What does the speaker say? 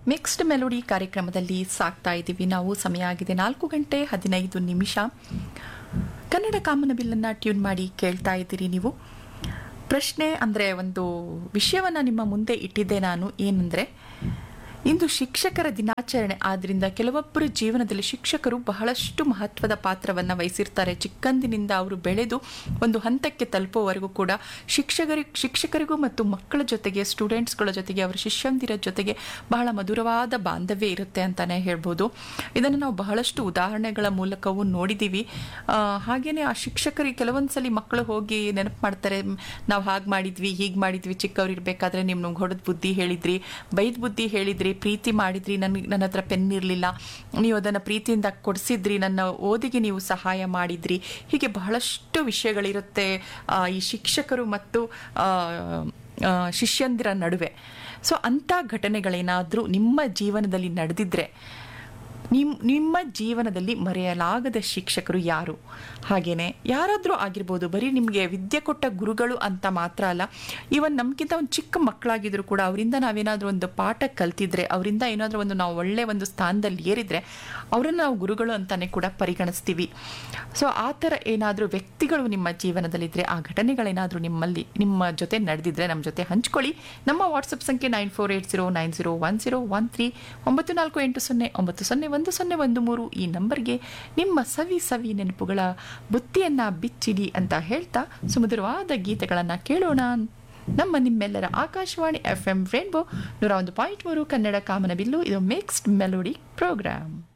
mixed melody ಕಾರ್ಯಕ್ರಮದಲ್ಲಿ ಸಾಕ್ತಾ ಇದ್ದೀವಿ ನಾವು ಸಮಯ ಆಗಿದೆ ನಾಲ್ಕು ಗಂಟೆ ಹದಿನೈದು ನಿಮಿಷ ಕನ್ನಡ ಕಾಮನ ಬಿಲ್ಲನ್ನು ಟ್ಯೂನ್ ಮಾಡಿ ಕೇಳ್ತಾ ಇದ್ದೀರಿ ನೀವು ಪ್ರಶ್ನೆ ಅಂದರೆ ಒಂದು ವಿಷಯವನ್ನು ನಿಮ್ಮ ಮುಂದೆ ಇಟ್ಟಿದ್ದೆ ನಾನು ಏನಂದರೆ ಇಂದು ಶಿಕ್ಷಕರ ದಿನಾಚರಣೆ ಆದ್ದರಿಂದ ಕೆಲವೊಬ್ಬರ ಜೀವನದಲ್ಲಿ ಶಿಕ್ಷಕರು ಬಹಳಷ್ಟು ಮಹತ್ವದ ಪಾತ್ರವನ್ನು ವಹಿಸಿರ್ತಾರೆ ಚಿಕ್ಕಂದಿನಿಂದ ಅವರು ಬೆಳೆದು ಒಂದು ಹಂತಕ್ಕೆ ತಲುಪುವವರೆಗೂ ಕೂಡ ಶಿಕ್ಷಕರಿಗೆ ಶಿಕ್ಷಕರಿಗೂ ಮತ್ತು ಮಕ್ಕಳ ಜೊತೆಗೆ ಸ್ಟೂಡೆಂಟ್ಸ್ಗಳ ಜೊತೆಗೆ ಅವರ ಶಿಷ್ಯಂದಿರ ಜೊತೆಗೆ ಬಹಳ ಮಧುರವಾದ ಬಾಂಧವ್ಯ ಇರುತ್ತೆ ಅಂತಲೇ ಹೇಳ್ಬೋದು ಇದನ್ನು ನಾವು ಬಹಳಷ್ಟು ಉದಾಹರಣೆಗಳ ಮೂಲಕವೂ ನೋಡಿದ್ದೀವಿ ಹಾಗೆಯೇ ಆ ಶಿಕ್ಷಕರಿಗೆ ಕೆಲವೊಂದು ಸಲ ಮಕ್ಕಳು ಹೋಗಿ ನೆನಪು ಮಾಡ್ತಾರೆ ನಾವು ಹಾಗೆ ಮಾಡಿದ್ವಿ ಹೀಗೆ ಮಾಡಿದ್ವಿ ಚಿಕ್ಕವ್ರು ಇರಬೇಕಾದ್ರೆ ನೀವು ನಮ್ಗೆ ಹೊಡೆದ ಬುದ್ಧಿ ಹೇಳಿದ್ರಿ ಬೈದ್ ಬುದ್ಧಿ ಹೇಳಿದ್ರಿ ಪ್ರೀತಿ ಮಾಡಿದ್ರಿ ನನಗೆ ನನ್ನ ಹತ್ರ ಪೆನ್ ಇರಲಿಲ್ಲ ನೀವು ಅದನ್ನು ಪ್ರೀತಿಯಿಂದ ಕೊಡಿಸಿದ್ರಿ ನನ್ನ ಓದಿಗೆ ನೀವು ಸಹಾಯ ಮಾಡಿದ್ರಿ ಹೀಗೆ ಬಹಳಷ್ಟು ವಿಷಯಗಳಿರುತ್ತೆ ಆ, ಈ ಶಿಕ್ಷಕರು ಮತ್ತು ಆ, ಆ, ಶಿಷ್ಯಂದಿರ ನಡುವೆ ಸೊ ಅಂಥ ಘಟನೆಗಳೇನಾದರೂ ನಿಮ್ಮ ಜೀವನದಲ್ಲಿ ನಡೆದಿದ್ರೆ ನಿಮ್ ನಿಮ್ಮ ಜೀವನದಲ್ಲಿ ಮರೆಯಲಾಗದ ಶಿಕ್ಷಕರು ಯಾರು ಹಾಗೇನೆ ಯಾರಾದರೂ ಆಗಿರ್ಬೋದು ಬರೀ ನಿಮಗೆ ವಿದ್ಯೆ ಕೊಟ್ಟ ಗುರುಗಳು ಅಂತ ಮಾತ್ರ ಅಲ್ಲ ಇವನ್ ನಮ್ಗಿಂತ ಒಂದು ಚಿಕ್ಕ ಮಕ್ಕಳಾಗಿದ್ರು ಕೂಡ ಅವರಿಂದ ನಾವೇನಾದರೂ ಒಂದು ಪಾಠ ಕಲ್ತಿದ್ರೆ ಅವರಿಂದ ಏನಾದರೂ ಒಂದು ನಾವು ಒಳ್ಳೆ ಒಂದು ಸ್ಥಾನದಲ್ಲಿ ಏರಿದ್ರೆ ಅವರನ್ನು ನಾವು ಗುರುಗಳು ಅಂತಾನೆ ಕೂಡ ಪರಿಗಣಿಸ್ತೀವಿ ಸೊ ಆ ಥರ ಏನಾದರೂ ವ್ಯಕ್ತಿಗಳು ನಿಮ್ಮ ಜೀವನದಲ್ಲಿದ್ದರೆ ಆ ಘಟನೆಗಳೇನಾದರೂ ನಿಮ್ಮಲ್ಲಿ ನಿಮ್ಮ ಜೊತೆ ನಡೆದಿದ್ರೆ ನಮ್ಮ ಜೊತೆ ಹಂಚ್ಕೊಳ್ಳಿ ನಮ್ಮ ವಾಟ್ಸಪ್ ಸಂಖ್ಯೆ nine four eight zero nine zero one zero one three ಒಂಬತ್ತು ನಾಲ್ಕು ಎಂಟು ಸೊನ್ನೆ ಒಂಬತ್ತು ಸೊನ್ನೆ ಒಂದು ಸೊನ್ನೆ ಒಂದು ಮೂರು ಈ ನಂಬರ್ಗೆ ನಿಮ್ಮ ಸವಿ ಸವಿ ನೆನಪುಗಳ ಬುತ್ತಿಯನ್ನ ಬಿಚ್ಚಿಡಿ ಅಂತ ಹೇಳ್ತಾ ಸುಮಧುರವಾದ ಗೀತೆಗಳನ್ನು ಕೇಳೋಣ ನಮ್ಮ ನಿಮ್ಮೆಲ್ಲರ ಆಕಾಶವಾಣಿ ಎಫ್ ಎಂ ರೇನ್ಬೋ ನೂರ ಒಂದು ಪಾಯಿಂಟ್ ಮೂರು ಕನ್ನಡ ಕಾಮನಬಿಲ್ಲು ಇದು ಮಿಕ್ಸ್ಡ್ ಮೆಲೋಡಿ ಪ್ರೋಗ್ರಾಮ್